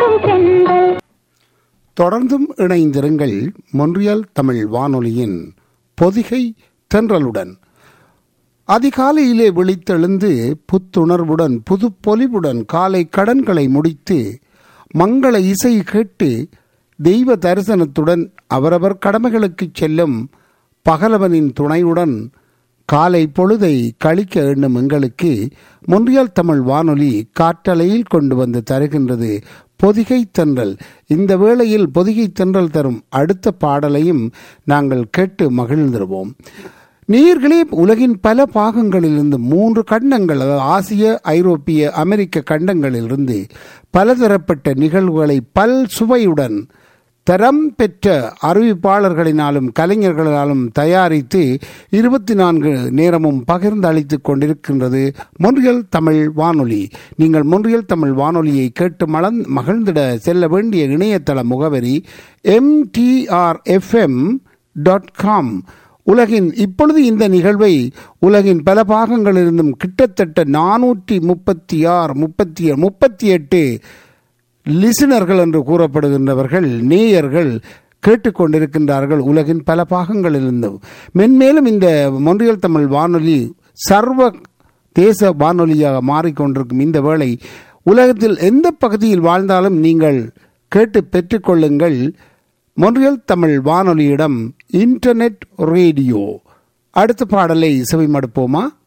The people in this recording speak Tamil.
தென்றல் தொடர்ந்தும் இணைந்திருங்கள் மொன்றியல் தமிழ் வானொலியின் பொதிகை தென்றலுடன் அதிகாலையிலே விழித்தெழுந்து புத்துணர்வுடன் புதுப்பொலிவுடன் காலை கடன்களை முடித்து மங்கள இசை கேட்டு தெய்வ தரிசனத்துடன் அவரவர் கடமைகளுக்கு செல்லும் பகலவனின் துணையுடன் காலை பொழுதை கழிக்க எண்ணும் எங்களுக்கு மொன்றியல் தமிழ் வானொலி காற்றலையில் கொண்டு வந்து தருகின்றது பொதிகை தென்றல் இந்த வேளையில் பொதிகை தென்றல் தரும் அடுத்த பாடலையும் நாங்கள் கேட்டு மகிழ்ந்திருவோம் நீர்களே உலகின் பல பாகங்களிலிருந்து மூன்று கண்டங்கள் அதாவது ஆசிய ஐரோப்பிய அமெரிக்க கண்டங்களிலிருந்து பலதரப்பட்ட நிகழ்வுகளை பல் சுவையுடன் தரம் பெற்ற அறிவிப்பாளர்களினாலும் கலைஞர்களாலும் தயாரித்து இருபத்தி நான்கு நேரமும் பகிர்ந்து அளித்துக் கொண்டிருக்கின்றது மொன்றியல் தமிழ் வானொலி நீங்கள் மொன்றியல் தமிழ் வானொலியை கேட்டு மலர்ந் மகிழ்ந்திட செல்ல வேண்டிய இணையதள முகவரி எம்டிஆர்எஃப்எம் டாட் காம் உலகின் இப்பொழுது இந்த நிகழ்வை உலகின் பல பாகங்களிலிருந்தும் கிட்டத்தட்ட நானூற்றி முப்பத்தி ஆறு முப்பத்தி முப்பத்தி எட்டு லிசனர்கள் என்று கூறப்படுகின்றவர்கள் நேயர்கள் கேட்டுக்கொண்டிருக்கின்றார்கள் உலகின் பல பாகங்களிலிருந்தும் மென்மேலும் இந்த மொன்றியல் தமிழ் வானொலி சர்வ தேச வானொலியாக மாறிக்கொண்டிருக்கும் இந்த வேளை உலகத்தில் எந்த பகுதியில் வாழ்ந்தாலும் நீங்கள் கேட்டு பெற்றுக்கொள்ளுங்கள் மொன்றியல் தமிழ் வானொலியிடம் இன்டர்நெட் ரேடியோ அடுத்த பாடலை செவிமடுப்போமா